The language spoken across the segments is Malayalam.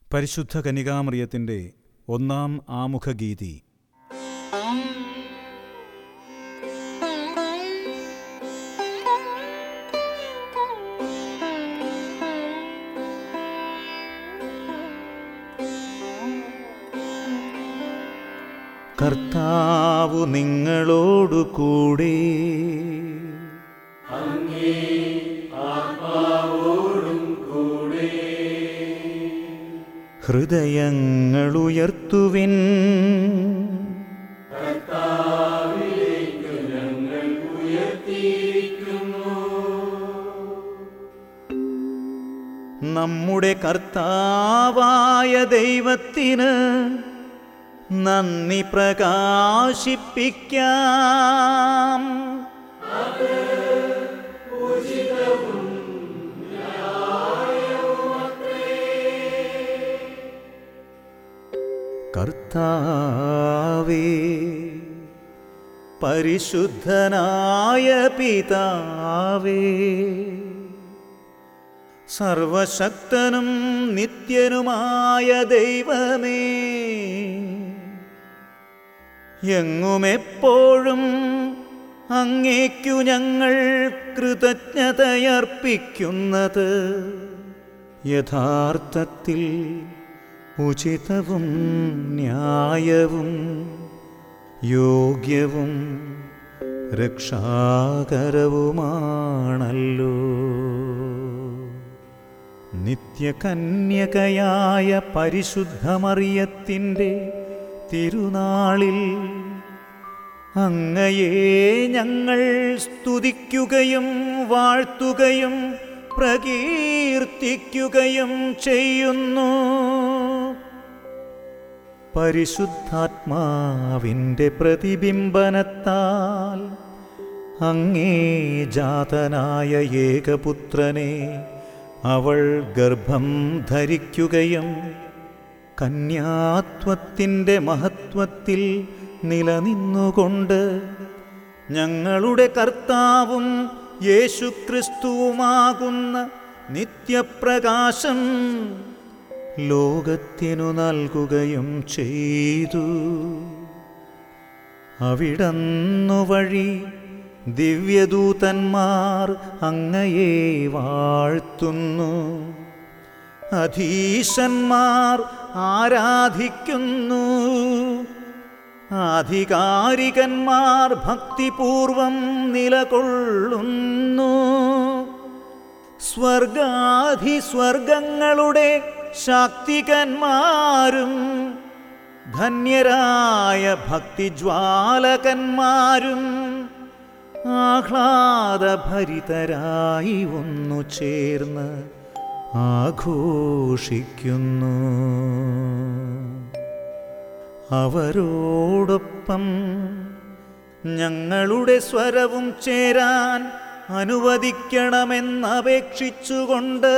പരിശുദ്ധ കനികാമറിയത്തിൻ്റെ ഒന്നാം ആമുഖഗീതി കർത്താവു നിങ്ങളോടു കൂടെ ഹൃദയങ്ങളുയർത്തുവിൻ നമ്മുടെ കർത്താവായ ദൈവത്തിന് നന്ദി പ്രകാശിപ്പിക്കാം കർത്താവേ പരിശുദ്ധനായ പിതാവേ സർവശക്തനും നിത്യനുമായ ദൈവമേ എങ്ങുമെപ്പോഴും അങ്ങേക്കു ഞങ്ങൾ കൃതജ്ഞതയർപ്പിക്കുന്നത് യഥാർത്ഥത്തിൽ ഉചിതവും ന്യായവും യോഗ്യവും രക്ഷാകരവുമാണല്ലോ നിത്യകന്യകയായ പരിശുദ്ധമറിയത്തിൻ്റെ തിരുനാളിൽ അങ്ങയെ ഞങ്ങൾ സ്തുതിക്കുകയും വാഴ്ത്തുകയും പ്രകീർത്തിക്കുകയും ചെയ്യുന്നു പരിശുദ്ധാത്മാവിൻ്റെ പ്രതിബിംബനത്താൽ അങ്ങേ ജാതനായ ഏകപുത്രനെ അവൾ ഗർഭം ധരിക്കുകയും കന്യാത്വത്തിൻ്റെ മഹത്വത്തിൽ നിലനിന്നുകൊണ്ട് ഞങ്ങളുടെ കർത്താവും യേശുക്രിസ്തുവുമാകുന്ന നിത്യപ്രകാശം ലോകത്തിനു നൽകുകയും ചെയ്തു അവിടന്നു വഴി ദിവ്യദൂതന്മാർ അങ്ങയെ വാഴ്ത്തുന്നു അധീശന്മാർ ആരാധിക്കുന്നു ആധികാരികന്മാർ ഭക്തിപൂർവം നിലകൊള്ളുന്നു സ്വർഗാധിസ്വർഗങ്ങളുടെ ശാക്തികന്മാരും ധന്യരായ ഭക്തിജ്വാലകന്മാരും ആഹ്ലാദഭരിതരായി ഒന്നു ചേർന്ന് ആഘോഷിക്കുന്നു അവരോടൊപ്പം ഞങ്ങളുടെ സ്വരവും ചേരാൻ അനുവദിക്കണമെന്നപേക്ഷിച്ചുകൊണ്ട്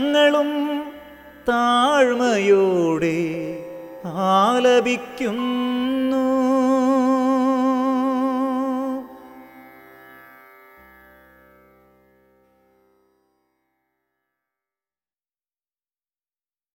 ഞങ്ങളും താഴ്മയോടെ ആലപിക്കുന്നു